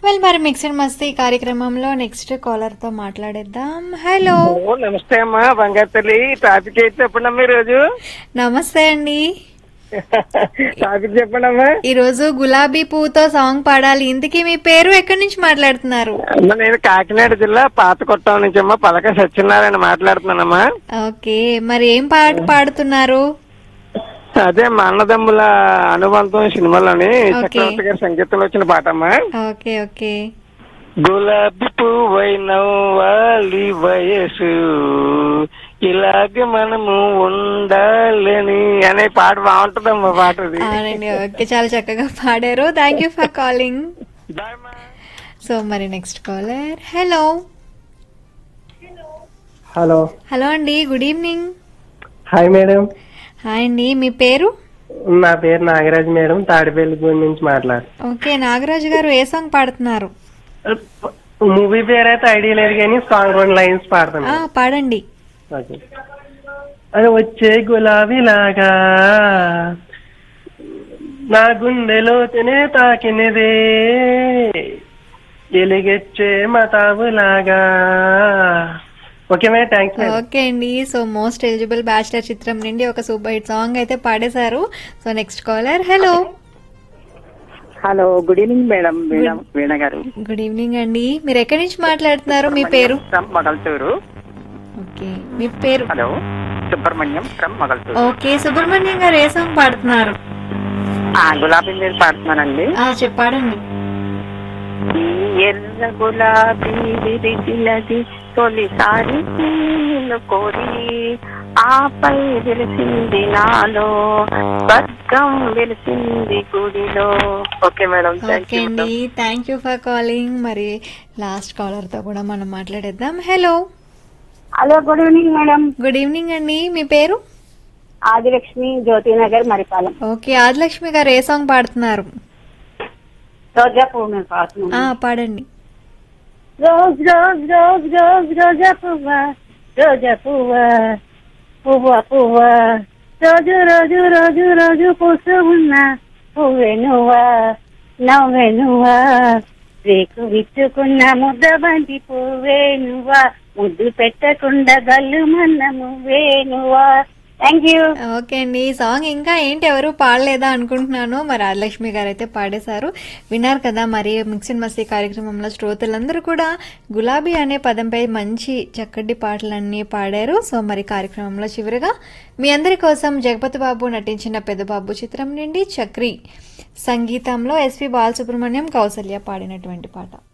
Well మరి mixer మస్తీ కార్యక్రమంలో నెక్స్ట్ కాలర్ తో మాట్లాడేద్దాం హలో ఓ నమస్తే అమ్మా బంగారు తల్లి టాపిక్ అయితే చెప్పండమ్మా ఈ రోజు నమస్తే అండి టాపిక్ చెప్పండమ్మా ఈ రోజు గులాబీ పువ్వుతో సాంగ్ పాడాలి ఇంతకీ మీ పేరు ఎక్కడి నుంచి మాట్లాడుతున్నారు అమ్మ నేను కాకినాడ జిల్లా పాత కొట్టం నుంచి అమ్మా పలక సత్యనారాయణ మాట్లాడుతున్నానమ్మా ఓకే మరి ఏం పాట పాడుతున్నారు అదే మా అన్నదమ్ముల అనుబంధం సినిమాలోని ఓకే. చక్రవర్తి గారి సంగీతంలో వచ్చిన పాట అమ్మా ఓకే ఓకే గులాబీ పువ్వై నవ్వాలి వయసు ఇలాగ మనము ఉండాలని అనే పాట బాగుంటుందమ్మా పాట అది అవునండి ఓకే చాలా చక్కగా పాడారు thank you for calling bye అమ్మా. సో మరి next caller hello hello hello అండి good evening hi madam hi అండి మీ పేరు నా పేరు నాగరాజ్ మేడం తాడిపల్లిగూడి నుంచి మాట్లాడు ఓకే నాగరాజు గారు ఏ సాంగ్ పాడుతున్నారు మూవీ పేరు అయితే ఐడియా లేదు కానీ సాంగ్ రెండు లైన్స్ పాడతాను ఆ పాడండి ఓకే. అది వచ్చే గులాబీలాగా నా గుండెలో తినే తాకినదే ఎలిగెచ్చే మతాబులాగా okay madam thanks madam okay అండి సో మోస్ట్ ఎలిజిబుల్ బ్యాచిలర్ చిత్రం నుండి ఒక సూపర్ హిట్ సాంగ్ అయితే పాడేశారు so next caller hello hello good evening madam Veena Veena గారు గుడ్ ఈవినింగ్ అండి మీరు ఎక్కడి నుంచి మాట్లాడుతున్నారు మీ పేరు ఫ్రమ్ మగల్తూరు ఓకే మీ పేరు hello Subrahmanyam from Magaltur okay Subrahmanyam గారు ఏ సాంగ్ పాడుతున్నారు ఆ, గులాబీ మీద పాడుతున్నానండి ఆ, చెప్పు, పాడండి ఈ ఎర్ర గులాబీ విరిచినది తొలిసారి నిన్ను కోరి ఆపై వెలిసింది నాలో స్వర్గం వెలిసింది గుడిలో okay madam thank okay you అండి థ్యాంక్ యూ ఫర్ కాలింగ్ మరి లాస్ట్ కాలర్ తో కూడా మనం మాట్లాడేద్దాం hello hello good evening madam good evening అండి మీ పేరు ఆదిలక్ష్మి జ్యోతినగర్ మరిపాలెం ఓకే ఆదిలక్ష్మి గారు ఏ సాంగ్ పాడుతున్నారు రోజా పువ్వు మేము ఆ పాడుతున్నాం పాడండి రోజ్ రోజ్ రోజ్ రోజ్ రోజా పువ్వ రోజా పువ్వ పువ్వ పువ్వ రోజు రోజు రోజు రోజు పూస్తూ ఉన్నా పువ్వే నువ్వా నవ్వే నువ్వా రేకు విచ్చుకున్న ముద్ద బంతి పువ్వే నువ్వా ముద్దు పెట్టకుండా గల్లు మన్న మువ్వే నువ్వా థ్యాంక్ యూ ఓకే అండి ఈ సాంగ్ ఇంకా ఏంటి ఎవరు పాడలేదా అనుకుంటున్నాను మరి ఆదిలక్ష్మి గారు అయితే పాడేశారు విన్నారు కదా మరి మిక్సిన్ మస్తీ కార్యక్రమంలో శ్రోతలందరూ కూడా గులాబీ అనే పదంపై మంచి చక్కటి పాటలన్నీ పాడారు సో మరి కార్యక్రమంలో చివరిగా మీ అందరి కోసం జగపతి బాబు నటించిన పెద్దబాబు చిత్రం నుండి చక్రి సంగీతంలో ఎస్పి బాలసుబ్రహ్మణ్యం కౌసల్య పాడినటువంటి పాట